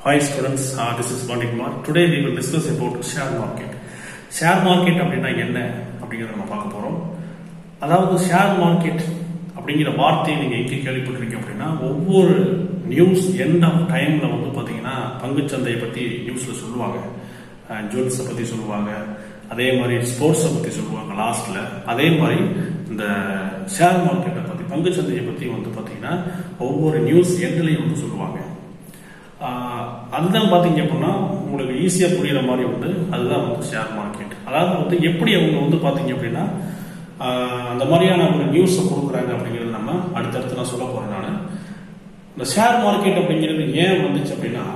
Hi students, uh, this is Pandit Kumar. Today we will discuss about share market. Share market அப்படின்னா என்ன அப்படிங்கிறத நம்ம பார்க்க போகிறோம் அதாவது ஷேர் மார்க்கெட் அப்படிங்கிற வார்த்தையை நீங்கள் எங்கே கேள்விப்பட்டிருக்கீங்க அப்படின்னா ஒவ்வொரு நியூஸ் எண்ட் ஆஃப் டைமில் வந்து பார்த்தீங்கன்னா பங்குச்சந்தையை பற்றி நியூஸில் சொல்லுவாங்க ஜுவல்ஸை பற்றி சொல்லுவாங்க அதே மாதிரி ஸ்போர்ட்ஸை பற்றி சொல்லுவாங்க லாஸ்ட்டில் அதே மாதிரி இந்த ஷேர் மார்க்கெட்டை பற்றி பங்குச்சந்தையை பற்றி வந்து பார்த்தீங்கன்னா ஒவ்வொரு நியூஸ் எண்ட்லையும் வந்து சொல்லுவாங்க ஆஹ் அதுதான் பார்த்தீங்க அப்படின்னா உங்களுக்கு ஈஸியாக புரியுற மாதிரி வந்து அதுதான் வந்து ஷேர் மார்க்கெட் அதாவது வந்து எப்படி அவங்க வந்து பார்த்தீங்க அப்படின்னா ஆஹ் அந்த மாதிரியான ஒரு நியூஸை கொடுக்குறாங்க அப்படிங்கிறது நம்ம அடுத்தடுத்து நான் சொல்ல போறேன் நான் இந்த ஷேர் மார்க்கெட் அப்படிங்கிறது ஏன் வந்துச்சு அப்படின்னா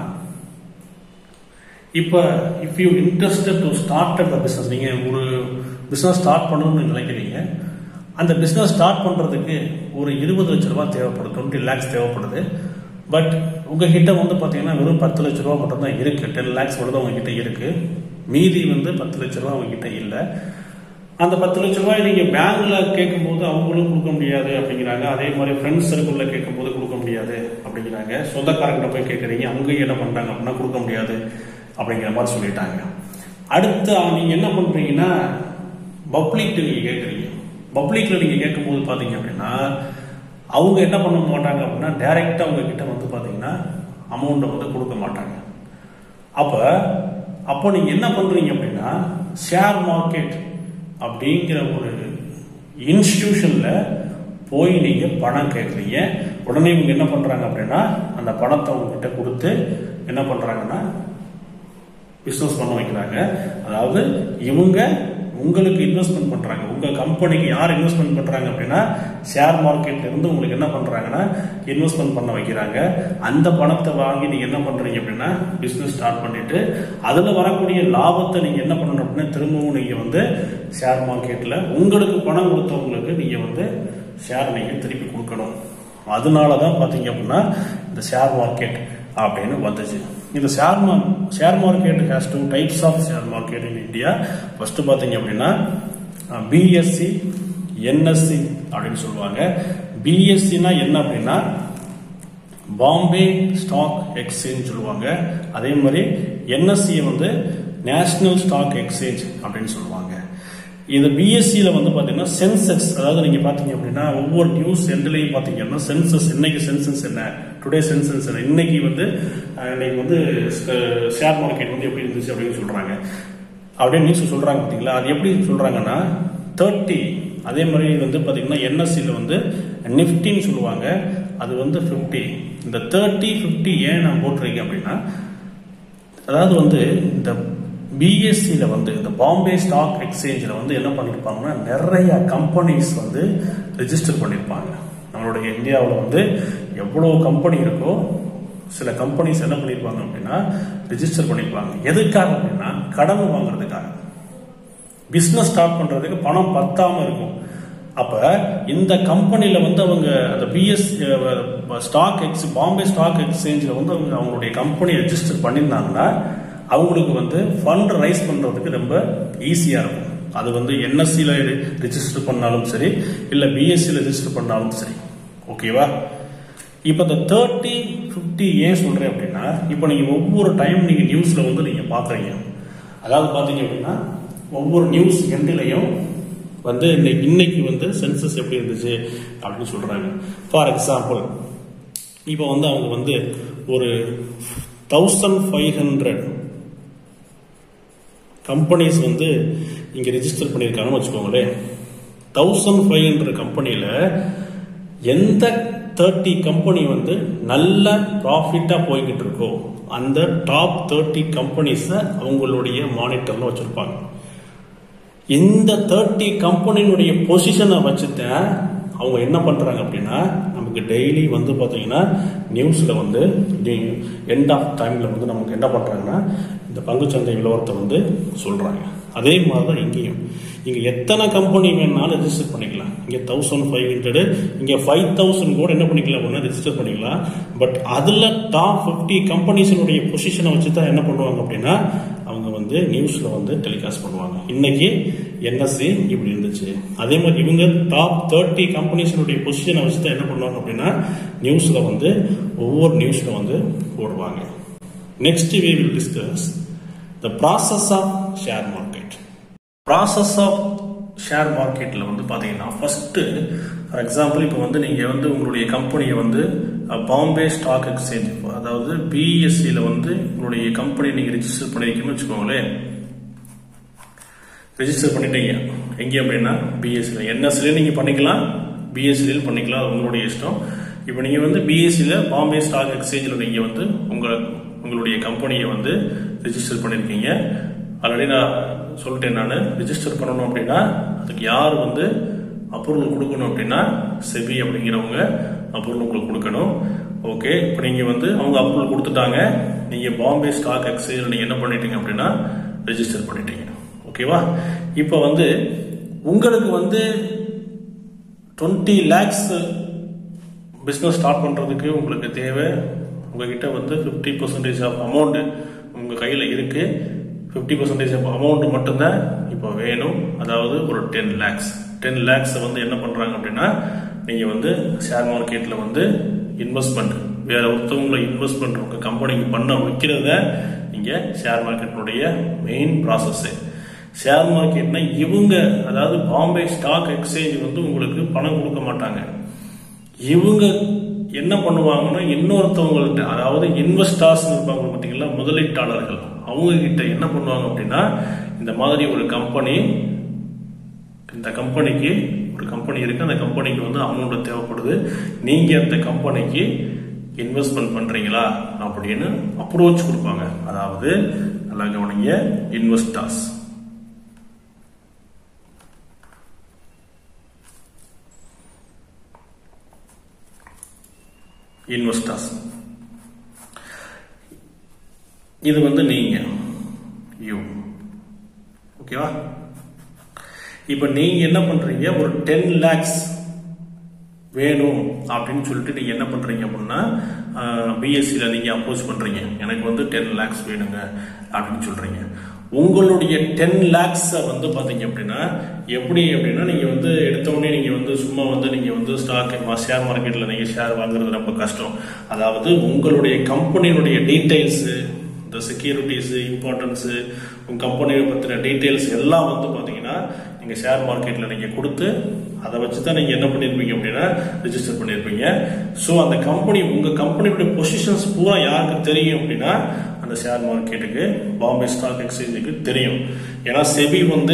இப்போ if you interested to start up business நீங்கள் ஒரு பிஸ்னஸ் ஸ்டார்ட் பண்ணணும்னு நினைக்கிறீங்க அந்த பிஸ்னஸ் ஸ்டார்ட் பண்ணுறதுக்கு ஒரு இருபது லட்ச ரூபா தேவைப்படுது டுவெண்ட்டி லேக்ஸ் தேவைப்படுது பட் உங்ககிட்ட வந்து பார்த்தீங்கன்னா வெறும் பத்து லட்ச ரூபா மட்டும் தான் இருக்கு டென் லேக்ஸ் மட்டும் தான் உங்ககிட்ட இருக்கு மீதி வந்து பத்து லட்ச ரூபா உங்ககிட்ட இல்லை அந்த பத்து லட்ச ரூபாய் நீங்க பேங்க்ல கேட்கும்போது அவங்களும் கொடுக்க முடியாது அப்படிங்கிறாங்க அதே மாதிரி ஃப்ரெண்ட்ஸ் சர்க்கிள்ல கேட்கும்போது கொடுக்க முடியாது அப்படிங்கிறாங்க சொந்தக்காரங்கிட்ட போய் கேட்குறீங்க அங்கேயும் என்ன பண்றாங்க அப்படின்னா கொடுக்க முடியாது அப்படிங்கிற மாதிரி சொல்லிட்டாங்க அடுத்து நீங்க என்ன பண்றீங்கன்னா பப்ளிக் நீங்க கேட்குறீங்க பப்ளிக்ல நீங்க கேட்கும்போது பாத்தீங்க அப்படின்னா அவங்க என்ன பண்ண மாட்டாங்க அப்படின்னா டைரக்டா அவங்க கிட்ட வந்து பாத்தீங்கன்னா அமௌண்ட்டை வந்து கொடுக்க மாட்டாங்க அப்ப அப்போ நீங்க என்ன பண்றீங்க அப்படின்னா ஷேர் மார்க்கெட் அப்படிங்கிற ஒரு இன்ஸ்டிடியூஷன்ல போய் நீங்க பணம் கேட்குறீங்க உடனே இவங்க என்ன பண்றாங்க அப்படின்னா அந்த பணத்தை உங்ககிட்ட கொடுத்து என்ன பண்றாங்கன்னா பிஸ்னஸ் பண்ண வைக்கிறாங்க அதாவது இவங்க உங்களுக்கு இன்வெஸ்ட்மெண்ட் பண்றாங்க உங்க கம்பெனிக்கு யார் இன்வெஸ்ட்மெண்ட் பண்றாங்க அப்படின்னா ஷேர் மார்க்கெட்ல இருந்து உங்களுக்கு என்ன பண்றாங்கன்னா இன்வெஸ்ட்மெண்ட் பண்ண வைக்கிறாங்க அந்த பணத்தை வாங்கி நீங்க என்ன பண்றீங்க அப்படின்னா பிசினஸ் ஸ்டார்ட் பண்ணிட்டு அதுல வரக்கூடிய லாபத்தை நீங்க என்ன பண்ணணும் அப்படின்னா திரும்பவும் நீங்க வந்து ஷேர் மார்க்கெட்ல உங்களுக்கு பணம் கொடுத்தவங்களுக்கு நீங்க வந்து ஷேர் நீங்க திருப்பி கொடுக்கணும் அதனால தான் பார்த்தீங்க அப்படின்னா இந்த ஷேர் மார்க்கெட் அப்படின்னு வந்துச்சு இந்த share mark share market has two types of share market in India first பார்த்தீங்க அப்படின்னா பிஎஸ்சி என்எஸ்சி அப்படின்னு சொல்லுவாங்க பிஎஸ்சினா என்ன அப்படின்னா பாம்பே ஸ்டாக் எக்ஸ்சேஞ்ச் சொல்லுவாங்க அதே மாதிரி என்எஸ்சியை வந்து நேஷனல் ஸ்டாக் எக்ஸ்சேஞ்ச் அப்படின்னு சொல்லுவாங்க இது பிஎஸ்சியில் வந்து பார்த்தீங்கன்னா சென்சஸ் அதாவது நீங்கள் பார்த்தீங்க அப்படின்னா ஒவ்வொரு நியூஸ் எண்ட்லையும் பார்த்தீங்கன்னா சென்சஸ் இன்னைக்கு சென்சஸ் என்ன டுடே சென்சஸ் என்ன இன்னைக்கு வந்து இன்னைக்கு வந்து ஷேர் மார்க்கெட் வந்து எப்படி இருந்துச்சு அப்படின்னு சொல்கிறாங்க அப்படியே நியூஸ் சொல்கிறாங்க பார்த்தீங்களா அது எப்படி சொல்கிறாங்கன்னா தேர்ட்டி அதே மாதிரி வந்து பார்த்தீங்கன்னா என்எஸ்சியில் வந்து நிஃப்டின்னு சொல்லுவாங்க அது வந்து ஃபிஃப்டி இந்த தேர்ட்டி ஃபிஃப்டி ஏன் நான் போட்டிருக்கேன் அப்படின்னா அதாவது வந்து இந்த பிஎஸ்சியில் வந்து இந்த பாம்பே ஸ்டாக் எக்ஸ்சேஞ்சில் வந்து என்ன பண்ணியிருப்பாங்கன்னா நிறைய கம்பெனிஸ் வந்து ரிஜிஸ்டர் பண்ணியிருப்பாங்க நம்மளுடைய இந்தியாவில் வந்து எவ்வளோ கம்பெனி இருக்கோ சில கம்பெனிஸ் என்ன பண்ணியிருப்பாங்க அப்படின்னா ரிஜிஸ்டர் பண்ணியிருப்பாங்க எதுக்காக அப்படின்னா கடன் வாங்குறதுக்காக பிஸ்னஸ் ஸ்டார்ட் பண்ணுறதுக்கு பணம் பத்தாம இருக்கும் அப்ப இந்த கம்பெனில வந்து அவங்க அந்த BS stock ex Bombay stock எக்ஸ்சேஞ்சில் வந்து அவங்க அவங்களுடைய கம்பெனி ரெஜிஸ்டர் பண்ணியிருந்தாங்கன்னா அவங்களுக்கு வந்து ஃபண்ட் ரைஸ் பண்றதுக்கு ரொம்ப ஈஸியா இருக்கும் அது வந்து என்எஸ்சியில் ரிஜிஸ்டர் பண்ணாலும் சரி இல்லை பிஎஸ்சியில் ரிஜிஸ்டர் பண்ணாலும் சரி ஓகேவா இப்போ இந்த தேர்ட்டி ஃபிஃப்டி ஏன் சொல்றேன் அப்படின்னா இப்போ நீங்க ஒவ்வொரு டைம் நீங்க நியூஸ்ல வந்து நீங்க பாக்குறீங்க அதாவது பாத்தீங்க அப்படின்னா ஒவ்வொரு நியூஸ் எண்டிலையும் வந்து இன்னைக்கு இன்னைக்கு வந்து சென்சஸ் எப்படி இருந்துச்சு அப்படின்னு சொல்றாங்க ஃபார் எக்ஸாம்பிள் இப்போ வந்து அவங்க வந்து ஒரு தௌசண்ட் ஃபைவ் ஹண்ட்ரட் கம்பெனிஸ் வந்து இங்கே ரெஜிஸ்டர் பண்ணியிருக்காங்கன்னு வச்சுக்கோங்களேன் தௌசண்ட் ஃபைவ் ஹண்ட்ரட் கம்பெனியில் எந்த தேர்ட்டி கம்பெனி வந்து நல்ல ப்ராஃபிட்டாக போய்கிட்டு இருக்கோ அந்த டாப் தேர்ட்டி கம்பெனிஸை அவங்களுடைய மானிட்டரில் வச்சுருப்பாங்க இந்த தேர்ட்டி கம்பெனியினுடைய பொசிஷனை வச்சுதான் அவங்க என்ன பண்றாங்க அப்படின்னா நமக்கு டெய்லி வந்து பாத்தீங்கன்னா நியூஸ்ல வந்து எண்ட் ஆஃப் டைம்ல வந்து நமக்கு என்ன பண்றாங்கன்னா இந்த பங்குச்சந்தை நிலவரத்தை வந்து சொல்றாங்க அதே மாதிரி தான் இங்கேயும் இங்க எத்தனை கம்பெனி வேணாலும் ரெஜிஸ்டர் பண்ணிக்கலாம் இங்க தௌசண்ட் ஃபைவ் ஹண்ட்ரட் இங்க ஃபைவ் தௌசண்ட் கூட என்ன பண்ணிக்கலாம் அப்படின்னா ரெஜிஸ்டர் பண்ணிக்கலாம் பட் அதுல டாப் ஃபிஃப்டி கம்பெனிஸினுடைய பொசிஷனை வச்சு தான் என்ன பண்ணுவாங்க அப்படின்னா அவங்க வந்து நியூஸ்ல வந்து டெலிகாஸ்ட் பண்ணுவாங்க இன்னைக்கு என்எஸ்சி இப்படி இருந்துச்சு அதே மாதிரி இவங்க டாப் தேர்ட்டி கம்பெனிஸினுடைய பொசிஷனை வச்சு தான் என்ன பண்ணுவாங்க அப்படின்னா நியூஸ்ல வந்து ஒவ்வொரு நியூஸ்ல வந்து போடுவாங்க Next we will discuss the process of share market. Process of share மார்க்கெட்டில் வந்து பார்த்தீங்கன்னா ஃபஸ்ட்டு ஃபார் எக்ஸாம்பிள் இப்போ வந்து நீங்கள் வந்து உங்களுடைய கம்பெனியை வந்து பாம்பே ஸ்டாக் எக்ஸ்சேஞ்ச் அதாவது பிஎஸ்சியில் வந்து உங்களுடைய கம்பெனி நீங்கள் ரிஜிஸ்டர் பண்ணியிருக்கீங்கன்னு வச்சுக்கோங்களேன் ரிஜிஸ்டர் பண்ணிட்டீங்க எங்கே அப்படின்னா பிஎஸ்சியில் என்எஸ்சிலையும் நீங்கள் பண்ணிக்கலாம் பிஎஸ்சிலையும் பண்ணிக்கலாம் அது உங்களுடைய இஷ்டம் இப்போ நீங்கள் வந்து பிஎஸ்சியில் பாம்பே ஸ்டாக் எக்ஸ்சேஞ்சில் நீங்கள் வந்து உங்கள் உங்களுடைய கம்பெனியை வந்து ரிஜிஸ்டர் பண்ணியிருக்கீங்க ஆல்ரெடி நான் சொல்லிட்டேன் நான் ரிஜிஸ்டர் பண்ணணும் அப்படின்னா அதுக்கு யார் வந்து அப்ரூவல் கொடுக்கணும் அப்படின்னா செபி அப்படிங்கிறவங்க அப்ரூவல் உங்களுக்கு கொடுக்கணும் ஓகே இப்போ நீங்கள் வந்து அவங்க அப்ரூவல் கொடுத்துட்டாங்க நீங்கள் பாம்பே ஸ்டாக் எக்ஸ்சேஞ்சில் நீங்கள் என்ன பண்ணிட்டீங்க அப்படின்னா ரெஜிஸ்டர் பண்ணிட்டீங்க ஓகேவா இப்போ வந்து உங்களுக்கு வந்து டுவெண்ட்டி லேக்ஸ் பிஸ்னஸ் ஸ்டார்ட் பண்ணுறதுக்கு உங்களுக்கு தேவை உங்ககிட்ட வந்து ஃபிஃப்டி பர்சன்டேஜ் ஆஃப் அமௌண்ட் உங்கள் கையில் இருக்குது ஃபிஃப்டி பர்சன்டேஜ் ஆஃப் அமௌண்ட் மட்டும்தான் இப்போ வேணும் அதாவது ஒரு டென் லேக்ஸ் டென் லேக்ஸை வந்து என்ன பண்ணுறாங்க அப்படின்னா நீங்கள் வந்து ஷேர் மார்க்கெட்டில் வந்து இன்வெஸ்ட்மெண்ட் வேற ஒருத்தவங்களை இன்வெஸ்ட்மெண்ட் உங்கள் கம்பெனிக்கு பண்ண வைக்கிறத நீங்கள் ஷேர் மார்க்கெட்டினுடைய மெயின் ப்ராசஸ்ஸு ஷேர் மார்க்கெட்னா இவங்க அதாவது பாம்பே ஸ்டாக் எக்ஸ்சேஞ்ச் வந்து உங்களுக்கு பணம் கொடுக்க மாட்டாங்க இவங்க என்ன பண்ணுவாங்கன்னா இன்னொருத்தவங்கள்ட்ட அதாவது இன்வெஸ்டர்ஸ் இருப்பாங்க பார்த்தீங்களா முதலீட்டாளர்கள் அவங்க கிட்ட என்ன பண்ணுவாங்க அப்படின்னா இந்த மாதிரி ஒரு கம்பெனி இந்த கம்பெனிக்கு ஒரு கம்பெனி இருக்கு அந்த கம்பெனிக்கு வந்து அமௌண்ட் தேவைப்படுது நீங்க அந்த கம்பெனிக்கு இன்வெஸ்ட்மெண்ட் பண்றீங்களா அப்படின்னு அப்ரோச் கொடுப்பாங்க அதாவது நல்லா கவனிங்க இன்வெஸ்டர்ஸ் இன்வெஸ்டர்ஸ் இது வந்து நீங்க யூ ஓகேவா இப்போ நீங்க என்ன பண்றீங்க ஒரு டென் லேக்ஸ் வேணும் அப்படின்னு சொல்லிட்டு நீங்க என்ன பண்றீங்க அப்படின்னா பிஎஸ்சியில நீங்க அப்ரோச் பண்றீங்க எனக்கு வந்து டென் லேக்ஸ் வேணுங்க அப்படின்னு சொல்றீங்க உங்களுடைய டென் லேக்ஸை வந்து பார்த்தீங்க அப்படின்னா எப்படி அப்படின்னா நீங்கள் வந்து எடுத்தோடனே நீங்கள் வந்து சும்மா வந்து நீங்கள் வந்து ஸ்டாக் ஷேர் மார்க்கெட்டில் நீங்கள் ஷேர் வாங்குறது ரொம்ப கஷ்டம் அதாவது உங்களுடைய கம்பெனியினுடைய டீட்டெயில்ஸு இந்த செக்யூரிட்டிஸு இம்பார்ட்டன்ஸு உங்கள் கம்பெனியை பற்றின டீட்டெயில்ஸ் எல்லாம் வந்து பார்த்தீங்கன்னா நீங்கள் ஷேர் மார்க்கெட்டில் நீங்கள் கொடுத்து அதை வச்சு தான் நீங்கள் என்ன பண்ணியிருப்பீங்க அப்படின்னா ரிஜிஸ்டர் பண்ணியிருப்பீங்க ஸோ அந்த கம்பெனி உங்கள் கம்பெனியுடைய பொசிஷன்ஸ் பூரா யாருக்கு தெரியும் அப்படின்னா அந்த ஷேர் மார்க்கெட்டுக்கு பாம்பே ஸ்டாக் எக்ஸ்சேஞ்சுக்கு தெரியும் ஏன்னா செபி வந்து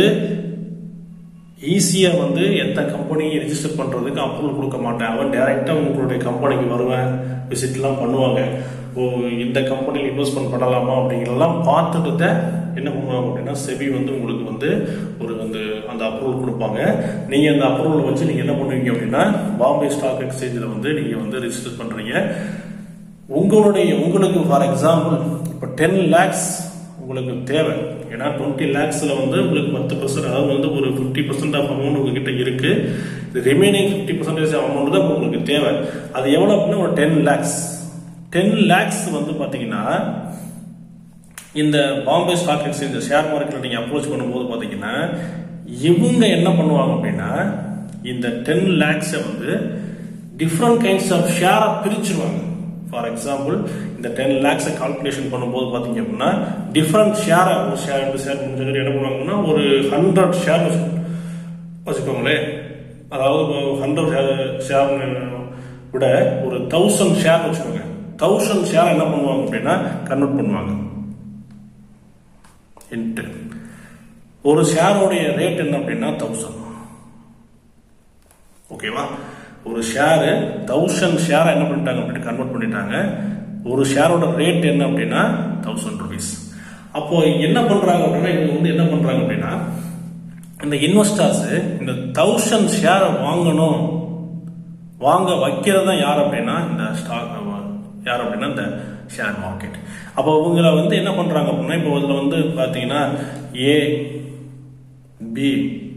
ஈஸியாக வந்து எந்த கம்பெனியும் ரிஜிஸ்டர் பண்ணுறதுக்கு அப்ரூவல் கொடுக்க மாட்டேன் அவன் டைரெக்டாக உங்களுடைய கம்பெனிக்கு வருவேன் விசிட்லாம் பண்ணுவாங்க ஓ இந்த கம்பெனியில் இன்வெஸ்ட்மெண்ட் பண்ணலாமா அப்படிங்கிறதெல்லாம் பார்த்துட்டு தான் என்ன பண்ணுவாங்க அப்படின்னா செபி வந்து உங்களுக்கு வந்து ஒரு வந்து அந்த அப்ரூவல் கொடுப்பாங்க நீங்கள் அந்த அப்ரூவல் வச்சு நீங்கள் என்ன பண்ணுவீங்க அப்படின்னா பாம்பே ஸ்டாக் எக்ஸ்சேஞ்சில் வந்து நீங்கள் வந்து ரிஜிஸ்டர் பண்ணுறீங்க உங்களுடைய உங்களுக்கு ஃபார் எக்ஸாம்பிள் இப்போ டென் லேக்ஸ் உங்களுக்கு தேவை ஏன்னா டுவெண்ட்டி லேக்ஸில் வந்து உங்களுக்கு பத்து பர்சன்ட் அதாவது வந்து ஒரு ஃபிஃப்டி பர்சன்ட் ஆஃப் அமௌண்ட் உங்ககிட்ட இருக்கு ரிமைனிங் ஃபிஃப்டி பர்சன்டேஜ் அமௌண்ட் தான் உங்களுக்கு தேவை அது எவ்வளோ அப்படின்னா ஒரு டென் லேக்ஸ் டென் லேக்ஸ் வந்து பார்த்தீங்கன்னா இந்த பாம்பே ஸ்டாக் எக்ஸ்சேஞ்ச் ஷேர் மார்க்கெட்டில் நீங்கள் அப்ரோச் பண்ணும்போது பார்த்தீங்கன்னா இவங்க என்ன பண்ணுவாங்க அப்படின்னா இந்த டென் லேக்ஸை வந்து டிஃப்ரெண்ட் கைண்ட்ஸ் ஆஃப் ஷேராக பிரிச்சுருவாங்க ஃபார் எக்ஸாம்பிள் இந்த டென் லேக்ஸை கால்குலேஷன் பண்ணும்போது பார்த்தீங்க அப்படின்னா டிஃப்ரெண்ட் ஷேரை ஒரு ஷேர் ரெண்டு ஷேர் மூணு ஷேர் என்ன பண்ணுவாங்கன்னா ஒரு ஹண்ட்ரட் ஷேர் வச்சுக்கோங்களேன் அதாவது ஹண்ட்ரட் ஷேர் விட ஒரு தௌசண்ட் ஷேர் வச்சுக்கோங்க தௌசண்ட் ஷேர் என்ன பண்ணுவாங்க அப்படின்னா கன்வெர்ட் பண்ணுவாங்க இன்ட்டு ஒரு ஷேரோடைய ரேட் என்ன அப்படின்னா தௌசண்ட் ஓகேவா ஒரு ஷேரு தௌசண்ட் ஷேரை என்ன பண்ணிட்டாங்க அப்படின்னு கன்வெர்ட் பண்ணிட்டாங்க ஒரு ஷேரோட ரேட் என்ன அப்படின்னா தௌசண்ட் ருபீஸ் அப்போ என்ன பண்றாங்க அப்படின்னா இவங்க வந்து என்ன பண்றாங்க அப்படின்னா இந்த இன்வெஸ்டர்ஸ் இந்த தௌசண்ட் ஷேரை வாங்கணும் வாங்க வைக்கிறது தான் யார் அப்படின்னா இந்த ஸ்டாக் யார் அப்படின்னா இந்த ஷேர் மார்க்கெட் அப்போ இவங்களை வந்து என்ன பண்றாங்க அப்படின்னா இப்போ இதில் வந்து பார்த்தீங்கன்னா ஏ பி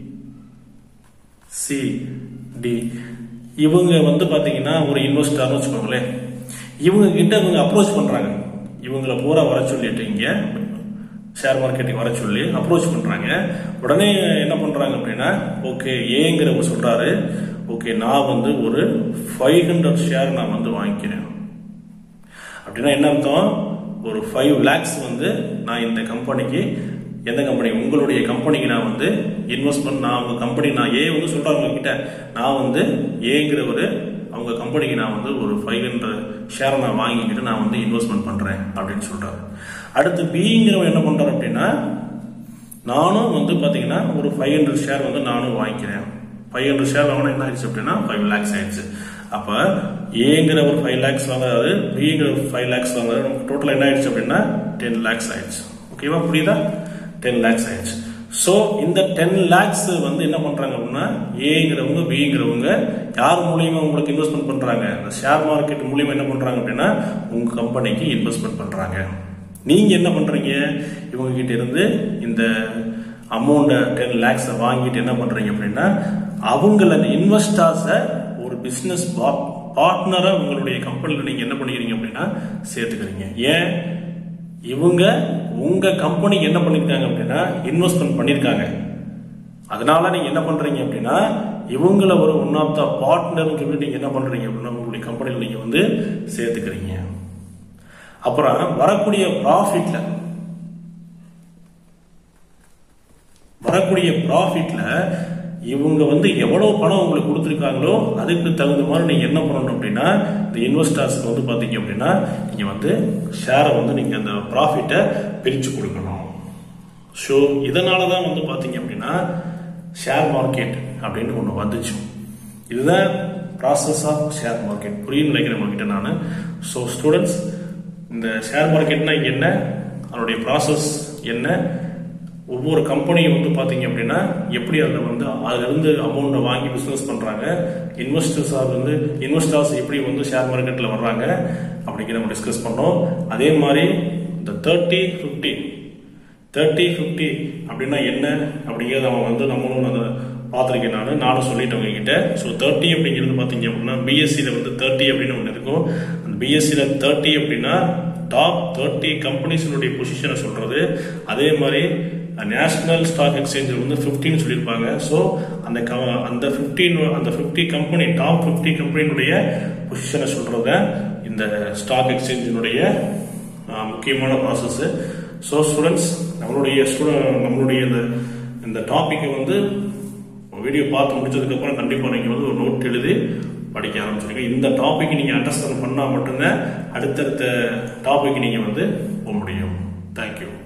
சி டி இவங்க வந்து பார்த்தீங்கன்னா ஒரு இன்வெஸ்டர்னு வச்சுக்கோங்களேன் இவங்க கிட்ட இவங்க அப்ரோச் பண்றாங்க இவங்கள பூரா வர சொல்லிட்டு இங்க ஷேர் மார்க்கெட்டுக்கு வர சொல்லி அப்ரோச் பண்றாங்க உடனே என்ன பண்றாங்க அப்படின்னா ஓகே ஏங்கிறவர் சொல்றாரு ஓகே நான் வந்து ஒரு ஃபைவ் ஹண்ட்ரட் ஷேர் நான் வந்து வாங்கிக்கிறேன் அப்படின்னா என்ன அர்த்தம் ஒரு ஃபைவ் லேக்ஸ் வந்து நான் இந்த கம்பெனிக்கு எந்த கம்பெனி உங்களுடைய கம்பெனிக்கு நான் வந்து இன்வெஸ்ட்மெண்ட் நான் உங்க கம்பெனி நான் ஏ வந்து சொல்றாங்க உங்ககிட்ட நான் வந்து ஏங்கிற ஒரு அவங்க கம்பெனிக்கு நான் வந்து ஒரு ஃபைவ் ஹண்ட்ரட் ஷேரை நான் வாங்கிக்கிட்டு நான் வந்து இன்வெஸ்ட்மெண்ட் பண்றேன் அப்படின்னு சொல்றாரு அடுத்து பிங்கிறவன் என்ன பண்றாரு அப்படின்னா நானும் வந்து பாத்தீங்கன்னா ஒரு ஃபைவ் ஹண்ட்ரட் ஷேர் வந்து நானும் வாங்கிக்கிறேன் ஃபைவ் ஹண்ட்ரட் ஷேர் வாங்கினா என்ன ஆயிடுச்சு அப்படின்னா ஃபைவ் லேக்ஸ் ஆயிடுச்சு அப்ப ஏங்கிற ஒரு ஃபைவ் லேக்ஸ் வாங்குறாரு பிங்கிற ஒரு ஃபைவ் லேக்ஸ் வாங்குறாரு டோட்டல் என்ன ஆயிடுச்சு அப்படின்னா டென் லேக்ஸ் ஆயிடுச்சு ஓகேவா புரியுதா டென் லேக்ஸ் ஆயிடுச்சு ஸோ இந்த டென் லேக்ஸ் வந்து என்ன பண்றாங்க அப்படின்னா ஏங்கிறவங்க பிங்கிறவங்க யார் மூலியமா உங்களுக்கு இன்வெஸ்ட்மெண்ட் பண்றாங்க இந்த ஷேர் மார்க்கெட் மூலியமா என்ன பண்றாங்க அப்படின்னா உங்க கம்பெனிக்கு இன்வெஸ்ட்மெண்ட் பண்றாங்க நீங்க என்ன பண்றீங்க இவங்க கிட்ட இருந்து இந்த அமௌண்ட டென் லேக்ஸை வாங்கிட்டு என்ன பண்றீங்க அப்படின்னா அவங்கள இன்வெஸ்டர்ஸை ஒரு பிசினஸ் பார்ட்னரா உங்களுடைய கம்பெனியில் நீங்க என்ன பண்ணிக்கிறீங்க அப்படின்னா சேர்த்துக்கிறீங்க ஏன் இவங்க உங்க கம்பெனிக்கு என்ன பண்ணிருக்காங்க அப்படின்னா இன்வெஸ்ட்மெண்ட் பண்ணிருக்காங்க அதனால நீங்க என்ன பண்றீங்க அப்படின்னா இவங்கள ஒரு ஒன் ஆஃப் த பார்ட்னர் சொல்லி நீங்க என்ன பண்றீங்க அப்படின்னா உங்களுடைய கம்பெனியில் நீங்க வந்து சேர்த்துக்கிறீங்க அப்புறம் வரக்கூடிய ப்ராஃபிட்ல வரக்கூடிய ப்ராஃபிட்ல இவங்க வந்து எவ்வளவு பணம் உங்களுக்கு கொடுத்துருக்காங்களோ அதுக்கு தகுந்த மாதிரி நீங்க என்ன பண்ணணும் அப்படின்னா இந்த இன்வெஸ்டர்ஸ்க்கு வந்து பாத்தீங்க அப்படின்னா நீங்க வந்து ஷேரை வந்து நீங்க அந்த ப்ராஃபிட்டை பிரிச்சு கொடுக்கணும் ஸோ இதனால தான் வந்து பாத்தீங்க அப்படின்னா ஷேர் மார்க்கெட் அப்படின்னு ஒன்று வந்துச்சு இதுதான் ப்ராசஸ் ஆஃப் ஷேர் மார்க்கெட் புரியும் நினைக்கிறேன் உங்ககிட்ட நான் ஸோ ஸ்டூடெண்ட்ஸ் இந்த ஷேர் மார்க்கெட்னா என்ன அதனுடைய ப்ராசஸ் என்ன ஒவ்வொரு கம்பெனியும் வந்து பார்த்தீங்க அப்படின்னா எப்படி அதில் வந்து அதுலேருந்து அமௌண்ட்டை வாங்கி பிஸ்னஸ் பண்ணுறாங்க இன்வெஸ்டர்ஸ் வந்து இன்வெஸ்டர்ஸ் எப்படி வந்து ஷேர் மார்க்கெட்டில் வர்றாங்க அப்படிங்கிற நம்ம டிஸ்கஸ் பண்ணோம் அதே மாதிரி இந்த தேர்ட்டி ஃபிஃப்டி தேர்ட்டி ஃபிஃப்டி அப்படின்னா என்ன அப்படிங்கிறத அவன் வந்து நம்மளும் அதை பார்த்துருக்கேன் நான் நானும் சொல்லிட்டேன் உங்ககிட்ட ஸோ தேர்ட்டி அப்படிங்கிறது பார்த்தீங்க அப்படின்னா பிஎஸ்சியில் வந்து தேர்ட்டி அப்படின்னு ஒன்று இருக்கும் அந்த பிஎஸ்சியில் தேர்ட்டி அப்படின்னா டாப் தேர்ட்டி கம்பெனிஸினுடைய பொசிஷனை சொல்றது அதே மாதிரி நேஷனல் ஸ்டாக் எக்ஸ்சேஞ்சில் வந்து ஃபிஃப்டின்னு சொல்லியிருப்பாங்க ஸோ அந்த க- அந்த ஃபிஃப்டீன் அந்த ஃபிஃப்டி கம்பெனி டாப் ஃபிஃப்டி கம்பெனினுடைய பொசிஷனை சொல்றத இந்த ஸ்டாக் எக்ஸ்சேஞ்சினுடைய ஆஹ், முக்கியமான ப்ராசஸ் ஸோ ஸ்டூடெண்ட்ஸ் நம்மளுடைய ஸ்டூடெண்ட் நம்மளுடைய இந்த இந்த டாப்பிக்கை வந்து வீடியோ பார்த்து முடிச்சதுக்கப்புறம் கண்டிப்பாக நீங்கள் வந்து ஒரு நோட் எழுதி படிக்க ஆரம்பிச்சிருங்க இந்த டாபிக் நீங்கள் அண்டர்ஸ்டாண்ட் பண்ணால் மட்டும்தான் அடுத்தடுத்த டாபிக் நீங்கள் வந்து போக முடியும் தேங்க்யூ